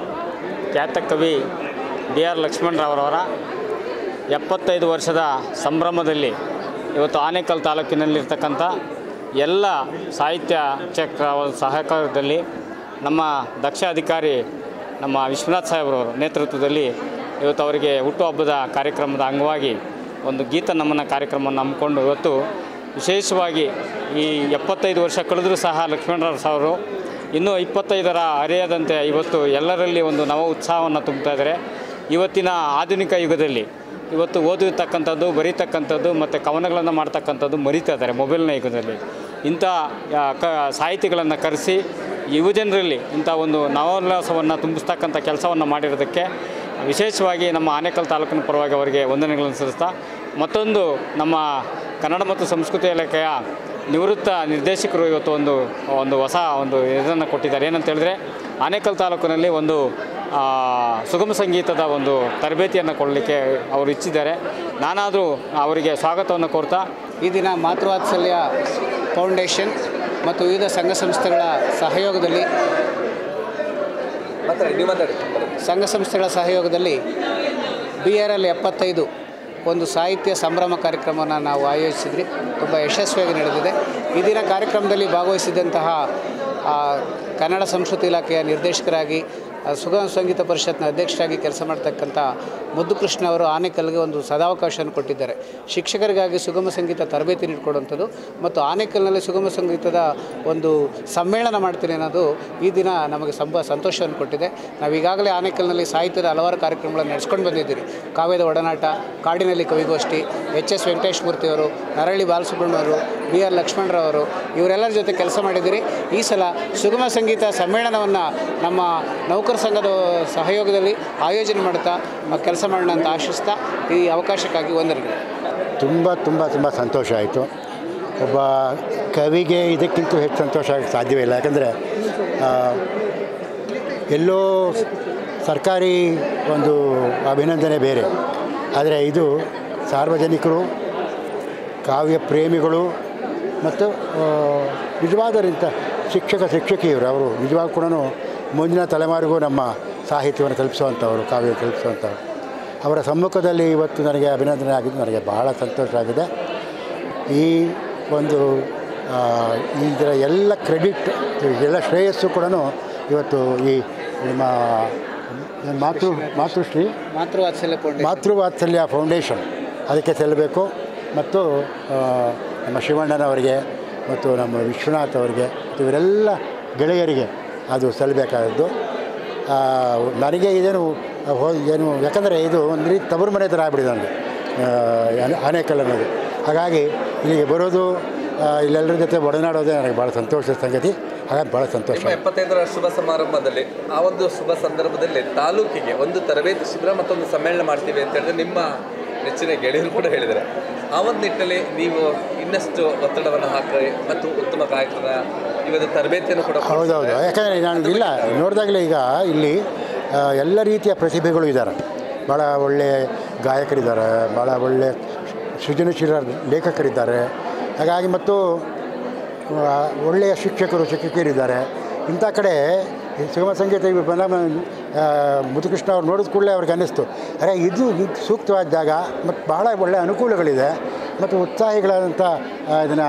ಖ್ಯಾತ ಕವಿ ಬಿ ಆರ್ ಲಕ್ಷ್ಮಣರಾವ್ರವರ ಎಪ್ಪತ್ತೈದು ವರ್ಷದ ಸಂಭ್ರಮದಲ್ಲಿ ಇವತ್ತು ಆನೇಕಲ್ ತಾಲೂಕಿನಲ್ಲಿರ್ತಕ್ಕಂಥ ಎಲ್ಲ ಸಾಹಿತ್ಯ ಚಕ್ರ ಸಹಕಾರದಲ್ಲಿ ನಮ್ಮ ದಕ್ಷ ಅಧಿಕಾರಿ ನಮ್ಮ ವಿಶ್ವನಾಥ್ ಸಾಹೇಬ್ರವರ ನೇತೃತ್ವದಲ್ಲಿ ಇವತ್ತು ಅವರಿಗೆ ಹುಟ್ಟುಹಬ್ಬದ ಕಾರ್ಯಕ್ರಮದ ಅಂಗವಾಗಿ ಒಂದು ಗೀತ ನಮನ ಕಾರ್ಯಕ್ರಮವನ್ನು ಹಮ್ಮಿಕೊಂಡು ಇವತ್ತು ವಿಶೇಷವಾಗಿ ಈ ಎಪ್ಪತ್ತೈದು ವರ್ಷ ಕಳೆದರೂ ಸಹ ಲಕ್ಷ್ಮಣರಾವ್ ಸಾವರು ಇನ್ನೂ ಇಪ್ಪತ್ತೈದರ ಹರೆಯದಂತೆ ಇವತ್ತು ಎಲ್ಲರಲ್ಲಿ ಒಂದು ನವ ಉತ್ಸಾಹವನ್ನು ತುಂಬುತ್ತಾ ಇದ್ದಾರೆ ಇವತ್ತಿನ ಆಧುನಿಕ ಯುಗದಲ್ಲಿ ಇವತ್ತು ಓದಿರ್ತಕ್ಕಂಥದ್ದು ಬರೀತಕ್ಕಂಥದ್ದು ಮತ್ತು ಕವನಗಳನ್ನು ಮಾಡ್ತಕ್ಕಂಥದ್ದು ಮರೀತಾ ಇದ್ದಾರೆ ಮೊಬೈಲ್ನ ಯುಗದಲ್ಲಿ ಇಂಥ ಆ, ಕ ಸಾಹಿತಿಗಳನ್ನು ಕರೆಸಿ ಯುವಜನರಲ್ಲಿ ಇಂಥ ಒಂದು ನವೋಲ್ಲಾಸವನ್ನು ತುಂಬಿಸ್ತಕ್ಕಂಥ ಕೆಲಸವನ್ನು ಮಾಡಿರೋದಕ್ಕೆ ವಿಶೇಷವಾಗಿ ನಮ್ಮ ಆನೇಕಲ್ ತಾಲೂಕಿನ ಪರವಾಗಿ ಅವರಿಗೆ ವಂದನೆಗಳನ್ನು ಸಲ್ಲಿಸ್ತಾ ಮತ್ತೊಂದು ನಮ್ಮ ಕನ್ನಡ ಮತ್ತು ಸಂಸ್ಕೃತಿ ಇಲಾಖೆಯ ನಿವೃತ್ತ ನಿರ್ದೇಶಕರು ಇವತ್ತು ಒಂದು ಒಂದು ಹೊಸ ಒಂದು ಇದನ್ನು ಕೊಟ್ಟಿದ್ದಾರೆ ಏನಂತ ಹೇಳಿದ್ರೆ ಆನೇಕಲ್ ತಾಲೂಕಿನಲ್ಲಿ ಒಂದು ಆ, ಸುಗಮ ಸಂಗೀತದ ಒಂದು ತರಬೇತಿಯನ್ನು ಕೊಡಲಿಕ್ಕೆ ಅವರು ಇಚ್ಛಿದ್ದಾರೆ ನಾನಾದರೂ ಅವರಿಗೆ ಸ್ವಾಗತವನ್ನು ಕೋರ್ತಾ ಈ ದಿನ ಮಾತೃವಾತ್ಸಲ್ಯ ಫೌಂಡೇಶನ್ ಮತ್ತು ವಿವಿಧ ಸಂಘ ಸಂಸ್ಥೆಗಳ ಸಹಯೋಗದಲ್ಲಿ ಸಂಘ ಸಂಸ್ಥೆಗಳ ಸಹಯೋಗದಲ್ಲಿ ಬಿ ಆರ್ ಎಲ್ ಎಪ್ಪತ್ತೈದು ಒಂದು ಸಾಹಿತ್ಯ ಸಂಭ್ರಮ ಕಾರ್ಯಕ್ರಮವನ್ನು ನಾವು ಆಯೋಜಿಸಿದ್ರಿ ತುಂಬ ಯಶಸ್ವಿಯಾಗಿ ನಡೆದಿದೆ ಈ ದಿನ ಕಾರ್ಯಕ್ರಮದಲ್ಲಿ ಭಾಗವಹಿಸಿದಂತಹ ಆ, ಕನ್ನಡ ಸಂಸ್ಕೃತಿ ಇಲಾಖೆಯ ನಿರ್ದೇಶಕರಾಗಿ ಆ, ಸುಗಮ ಸಂಗೀತ ಪರಿಷತ್ನ ಅಧ್ಯಕ್ಷರಾಗಿ ಕೆಲಸ ಮಾಡ್ತಕ್ಕಂಥ ಮುದ್ದು ಕೃಷ್ಣ ಅವರು ಆನೇಕಲ್ಗೆ ಒಂದು ಸದಾವಕಾಶವನ್ನು ಕೊಟ್ಟಿದ್ದಾರೆ ಶಿಕ್ಷಕರಿಗಾಗಿ ಸುಗಮ ಸಂಗೀತ ತರಬೇತಿ ನೀಡಿಕೊಡುವಂಥದ್ದು ಮತ್ತು ಆನೇಕಲ್ನಲ್ಲಿ ಸುಗಮ ಸಂಗೀತದ ಒಂದು ಸಮ್ಮೇಳನ ಮಾಡ್ತೀನಿ ಅನ್ನೋದು ಈ ದಿನ ನಮಗೆ ಸಂಭ ಸಂತೋಷವನ್ನು ಕೊಟ್ಟಿದೆ ನಾವು ಈಗಾಗಲೇ ಆನೇಕಲ್ನಲ್ಲಿ ಸಾಹಿತ್ಯದ ಹಲವಾರು ಕಾರ್ಯಕ್ರಮಗಳನ್ನು ನಡೆಸ್ಕೊಂಡು ಬಂದಿದ್ದೀರಿ ಕಾವ್ಯದ ಒಡನಾಟ ಕಾಡಿನಲ್ಲಿ ಕವಿಗೋಷ್ಠಿ ಎಚ್ ಎಸ್ ವೆಂಕಟೇಶ್ ಮೂರ್ತಿಯವರು ನರಳಿ ಬಾಲಸುಬ್ರಹ್ಮಣ್ಯವರು ಬಿ ಆರ್ ಲಕ್ಷ್ಮಣರವರು ಇವರೆಲ್ಲರ ಜೊತೆ ಕೆಲಸ ಮಾಡಿದ್ದೀರಿ ಈ ಸಲ ಸುಗಮ ಸಂಗೀತ ಸಮ್ಮೇಳನವನ್ನು ನಮ್ಮ ನೌಕರ ಸಂಘದ ಸಹಯೋಗದಲ್ಲಿ ಆಯೋಜನೆ ಮಾಡ್ತಾ ಕೆಲಸ ಮಾಡೋಣ ಅಂತ ಆಶಿಸ್ತಾ ಈ ಅವಕಾಶಕ್ಕಾಗಿ ವಂದನೆಗಳು ತುಂಬ ತುಂಬ ತುಂಬ ಸಂತೋಷ ಆಯಿತು ಒಬ್ಬ ಕವಿಗೆ ಇದಕ್ಕಿಂತ ಹೆಚ್ಚು ಸಂತೋಷ ಆಗಕ್ಕೆ ಸಾಧ್ಯವೇ ಇಲ್ಲ ಯಾಕಂದರೆ ಎಲ್ಲೋ ಸರ್ಕಾರಿ ಒಂದು ಅಭಿನಂದನೆ ಬೇರೆ ಆದರೆ ಇದು ಸಾರ್ವಜನಿಕರು ಕಾವ್ಯ ಪ್ರೇಮಿಗಳು ಮತ್ತು ಆ, ನಿಜವಾದರಿಂಥ ಶಿಕ್ಷಕ ಶಿಕ್ಷಕಿಯರು ಅವರು ನಿಜವಾಗ ಕೂಡ ಮುಂದಿನ ತಲೆಮಾರಿಗೂ ನಮ್ಮ ಸಾಹಿತ್ಯವನ್ನು ತಲುಪಿಸುವಂಥವರು ಕಾವ್ಯ ತಲುಪಿಸುವಂಥವ್ರು ಅವರ ಸಮ್ಮುಖದಲ್ಲಿ ಇವತ್ತು ನನಗೆ ಅಭಿನಂದನೆ ಆಗಿದ್ದು ನನಗೆ ಬಹಳ ಸಂತೋಷ ಆಗಿದೆ ಈ ಒಂದು ಆ, ಇದರ ಎಲ್ಲ ಕ್ರೆಡಿಟ್ ಎಲ್ಲ ಶ್ರೇಯಸ್ಸು ಕೂಡ ಇವತ್ತು ಈ ನಿಮ್ಮ ಮಾತೃ ಮಾತೃಶ್ರೀ ಮಾತೃವಾತ್ಸಲ್ಯ ಫೌಂಡೇಶನ್ ಮಾತೃವಾತ್ಸಲ್ಯ ಫೌಂಡೇಶನ್ ಅದಕ್ಕೆ ಸಲ್ಲಬೇಕು ಮತ್ತು ಆ, ನಮ್ಮ ಶಿವಣ್ಣನವರಿಗೆ ಮತ್ತು ನಮ್ಮ ವಿಶ್ವನಾಥ್ ಅವರಿಗೆ ಮತ್ತು ಇವರೆಲ್ಲ ಗೆಳೆಯರಿಗೆ ಅದು ಸಲ್ಲಬೇಕಾದದ್ದು ಆ, ನನಗೆ ಇದೇನು ಹೋ ಏನು ಯಾಕಂದರೆ ಇದು ಒಂದು ರೀತಿ ತವರು ಮನೆ ಥರ ಆಗ್ಬಿಟ್ಟಿದೆ ನನಗೆ ಆ, ಆನೆ- ಆನೇಕಲ್ ಅನ್ನೋದು ಹಾಗಾಗಿ ಇಲ್ಲಿಗೆ ಬರೋದು ಆ, ಇಲ್ಲೆಲ್ಲರ ಜೊತೆ ಒಡನಾಡೋದೇ ನನಗೆ ಭಾಳ ಸಂತೋಷದ ಸಂಗತಿ ಹಾಗಾಗಿ ಭಾಳ ಸಂತೋಷ ನಿಮ್ಮ ಎಪ್ಪತ್ತೈದರ ಶುಭ ಸಮಾರಂಭದಲ್ಲಿ ಆ ಒಂದು ಶುಭ ಸಂದರ್ಭದಲ್ಲಿ ತಾಲೂಕಿಗೆ ಒಂದು ತರಬೇತಿ ಶಿಬಿರ ಮತ್ತೊಂದು ಸಮ್ಮೇಳನ ಮಾಡ್ತೀವಿ ಅಂತ ಹೇಳಿದ್ರೆ ನಿಮ್ಮ ನೆಚ್ಚಿನ ಗೆಳೆಯರು ಕೂಡ ಹೇಳಿದ್ದಾರೆ ಆ ಒಂದು ನಿಟ್ಟಿನಲ್ಲಿ ನೀವು ಇನ್ನಷ್ಟು ಒತ್ತಡವನ್ನು ಹಾಕಿ ಮತ್ತು ಉತ್ತಮ ಕಾರ್ಯಕ್ರಮ ಇವತ್ತು ತರಬೇತಿಯನ್ನು ಕೂಡ ಹೌದೌದು ಯಾಕಂದರೆ ನಾನು ಇಲ್ಲ ನೋಡಿದಾಗಲೇ ಈಗ ಇಲ್ಲಿ ಆ, ಎಲ್ಲ ರೀತಿಯ ಪ್ರತಿಭೆಗಳು ಇದ್ದಾರೆ ಭಾಳ ಒಳ್ಳೆಯ ಗಾಯಕರಿದ್ದಾರೆ ಭಾಳ ಒಳ್ಳೆಯ ಸೃಜನಶೀಲ ಲೇಖಕರಿದ್ದಾರೆ ಹಾಗಾಗಿ ಮತ್ತು ಆ, ಒಳ್ಳೆಯ ಶಿಕ್ಷಕರು ಶಿಕ್ಷಕಿಯರಿದ್ದಾರೆ ಇಂಥ ಕಡೆ ಈ ಸುಗಮ ಸಂಗೀತ ಇವ್ ಬಂದಾಗ ಆ, ಮುದುಕೃಷ್ಣ ಅವ್ರು ನೋಡಿದ ಕೂಡಲೇ ಅವ್ರಿಗೆ ಅನ್ನಿಸ್ತು ಅರೆ ಇದು ಇದು ಸೂಕ್ತವಾದ ಜಾಗ ಮತ್ತು ಬಹಳ ಒಳ್ಳೆಯ ಅನುಕೂಲಗಳಿದೆ ಮತ್ತು ಉತ್ಸಾಹಿಗಳಾದಂಥ ಇದನ್ನು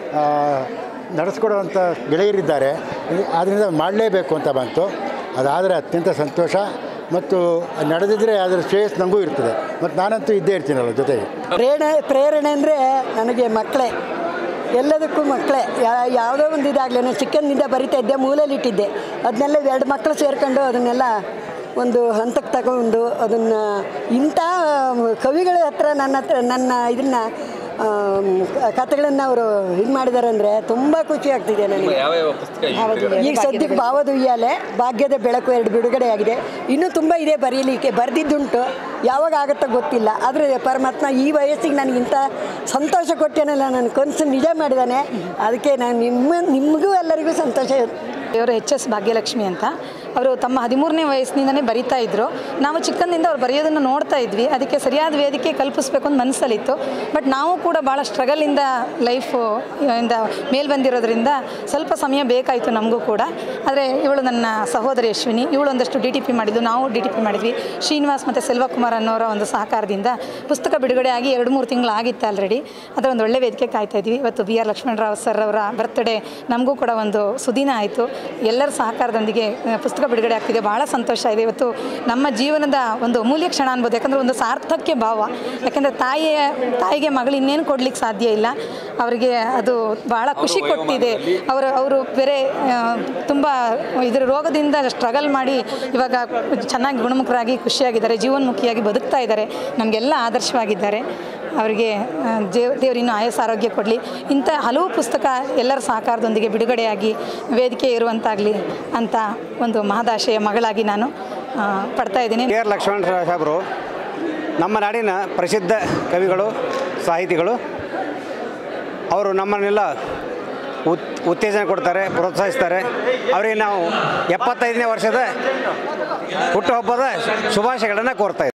ನಡೆಸ್ಕೊಡುವಂಥ ಗೆಳೆಯರಿದ್ದಾರೆ ಈ- ಆದ್ದರಿಂದ ಮಾಡಲೇಬೇಕು ಅಂತ ಬಂತು ಅದಾದರೆ ಅತ್ಯಂತ ಸಂತೋಷ ಮತ್ತು ಅದ್ ನಡೆದಿದ್ದರೆ ಅದರ ಶ್ರೇಯಸ್ ನನಗೂ ಇರ್ತದೆ ಮತ್ತು ನಾನಂತೂ ಇದ್ದೇ ಇರ್ತೀನಲ್ಲ ಜೊತೆಗೆ ಪ್ರೇರಣೆ ಪ್ರೇರಣೆ ಅಂದರೆ ನನಗೆ ಮಕ್ಕಳೇ ಎಲ್ಲದಕ್ಕೂ ಮಕ್ಕಳೇ ಯಾ ಯಾವುದೋ ಒಂದು ಇದಾಗಲಿ ನಾನು ಚಿಕ್ಕಂದಿನಿಂದ ಬರಿತಾ ಇದ್ದೆ ಮೂಲೆಯಲ್ಲಿ ಇಟ್ಟಿದ್ದೆ ಅದನ್ನೆಲ್ಲ ಎರಡು ಮಕ್ಕಳು ಸೇರ್ಕೊಂಡು ಅದನ್ನೆಲ್ಲ ಒಂದು ಹಂತಕ್ಕೆ ತಗೊಂಡು ಅದನ್ನು ಇಂಥ ಕವಿಗಳ ಹತ್ರ ನನ್ನ ಹತ್ರ ನನ್ನ ಇದನ್ನು ಕಥೆಗಳನ್ನು ಅವರು ಇದು ಮಾಡಿದ್ದಾರೆ ಅಂದರೆ ತುಂಬ ಖುಷಿ ಆಗ್ತಿದೆ ನನಗೆ ಯಾವ ಯಾವ ಪುಸ್ತಕ ಈಗ ಹೌದು ಈಗ ಸದ್ಯಕ್ಕೆ ಭಾವದ ಉಯ್ಯಾಲೆ ಭಾಗ್ಯದ ಬೆಳಕು ಎರಡು ಬಿಡುಗಡೆ ಆಗಿದೆ ಇನ್ನೂ ತುಂಬ ಇದೆ ಬರೀಲಿಕ್ಕೆ ಬರೆದಿದ್ದುಂಟು ಯಾವಾಗ ಆಗುತ್ತೋ ಗೊತ್ತಿಲ್ಲ ಆದರೆ ಪರಮಾತ್ಮ ಈ ವಯಸ್ಸಿಗೆ ನನಗೆ ಇಂಥ ಸಂತೋಷ ಕೊಟ್ಟೇನಲ್ಲ ನನ್ನ ಕನಸು ನಿಜ ಮಾಡಿದ್ದಾನೆ ಅದಕ್ಕೆ ನಾನು ನಿಮ್ಮ ನಿಮಗೂ ಎಲ್ಲರಿಗೂ ಸಂತೋಷ ಇವರು ಎಚ್ ಎಸ್ ಭಾಗ್ಯಲಕ್ಷ್ಮಿ ಅಂತ ಅವರು ತಮ್ಮ ಹದಿಮೂರನೇ ವಯಸ್ಸಿನಿಂದನೇ ಬರಿತಾ ಇದ್ರು ನಾವು ಚಿಕ್ಕಂದಿಂದ ಅವ್ರು ಬರೆಯೋದನ್ನು ನೋಡ್ತಾ ಇದ್ವಿ ಅದಕ್ಕೆ ಸರಿಯಾದ ವೇದಿಕೆ ಕಲ್ಪಿಸ್ಬೇಕು ಅಂತ ಮನಸ್ಸಲ್ಲಿತ್ತು ಬಟ್ ನಾವು ಕೂಡ ಭಾಳ ಸ್ಟ್ರಗಲಿಂದ ಲೈಫು ಇಂದ ಮೇಲ್ ಬಂದಿರೋದ್ರಿಂದ ಸ್ವಲ್ಪ ಸಮಯ ಬೇಕಾಯಿತು ನಮಗೂ ಕೂಡ ಆದರೆ ಇವಳು ನನ್ನ ಸಹೋದರಿ ಅಶ್ವಿನಿ ಇವಳು ಒಂದಷ್ಟು ಡಿ ಟಿ ಪಿ ಮಾಡಿದ್ದು ನಾವು ಡಿ ಟಿ ಪಿ ಮಾಡಿದ್ವಿ ಶ್ರೀನಿವಾಸ್ ಮತ್ತು ಸೆಲ್ವಕುಮಾರ್ ಅನ್ನೋರ ಒಂದು ಸಹಕಾರದಿಂದ ಪುಸ್ತಕ ಬಿಡುಗಡೆ ಆಗಿ ಎರಡು ಮೂರು ತಿಂಗಳು ಆಗಿತ್ತು ಆಲ್ರೆಡಿ ಅದರ ಒಂದು ಒಳ್ಳೆ ವೇದಿಕೆ ಕಾಯ್ತಾ ಇದ್ವಿ ಇವತ್ತು ಬಿ ಆರ್ ಲಕ್ಷ್ಮಣರಾವ್ ಸರ್ ಅವರ ಬರ್ತ್ಡೇ ನಮಗೂ ಕೂಡ ಒಂದು ಸುದಿನ ಆಯಿತು ಎಲ್ಲರ ಸಹಕಾರದೊಂದಿಗೆ ಆ, ಪುಸ್ತಕ ಬಿಡುಗಡೆ ಆಗ್ತಿದೆ ಭಾಳ ಸಂತೋಷ ಇದೆ ಇವತ್ತು ನಮ್ಮ ಜೀವನದ ಒಂದು ಅಮೂಲ್ಯ ಕ್ಷಣ ಅನ್ಬೋದು ಯಾಕಂದರೆ ಒಂದು ಸಾರ್ಥಕ್ಯ ಭಾವ ಯಾಕಂದರೆ ತಾಯಿಯ ತಾಯಿಗೆ ಮಗಳು ಇನ್ನೇನು ಕೊಡ್ಲಿಕ್ಕೆ ಸಾಧ್ಯ ಇಲ್ಲ ಅವರಿಗೆ ಅದು ಭಾಳ ಖುಷಿ ಕೊಟ್ಟಿದೆ ಅವರು ಅವರು ಬೇರೆ ತುಂಬ ಇದರ ರೋಗದಿಂದ ಸ್ಟ್ರಗಲ್ ಮಾಡಿ ಇವಾಗ ಚೆನ್ನಾಗಿ ಗುಣಮುಖರಾಗಿ ಖುಷಿಯಾಗಿದ್ದಾರೆ ಜೀವನ್ಮುಖಿಯಾಗಿ ಬದುಕ್ತಾ ಇದ್ದಾರೆ ನಮಗೆಲ್ಲ ಆದರ್ಶವಾಗಿದ್ದಾರೆ ಅವರಿಗೆ ಆ, ದೇವ್ ದೇವ್ರು ಇನ್ನೂ ಆಯಸ್ ಆರೋಗ್ಯ ಕೊಡಲಿ ಇಂಥ ಹಲವು ಪುಸ್ತಕ ಎಲ್ಲರ ಸಹಕಾರದೊಂದಿಗೆ ಬಿಡುಗಡೆಯಾಗಿ ವೇದಿಕೆ ಇರುವಂತಾಗಲಿ ಅಂತ ಒಂದು ಮಹದಾಶಯ ಮಗಳಾಗಿ ನಾನು ಆ, ಪಡ್ತಾ ಇದ್ದೀನಿ ಕೆ ಆರ್ ಲಕ್ಷ್ಮಣ ಸಾಹೇಬರು ನಮ್ಮ ನಾಡಿನ ಪ್ರಸಿದ್ಧ ಕವಿಗಳು ಸಾಹಿತಿಗಳು ಅವರು ನಮ್ಮನ್ನೆಲ್ಲ ಉತ್ ಉತ್ತೇಜನ ಕೊಡ್ತಾರೆ ಪ್ರೋತ್ಸಾಹಿಸ್ತಾರೆ ಅವರಿಗೆ ನಾವು ಎಪ್ಪತ್ತೈದನೇ ವರ್ಷದ ಹುಟ್ಟುಹಬ್ಬದ ಶುಭಾಶಯಗಳನ್ನು ಕೋರ್ತಾ ಇದ್ದೀವಿ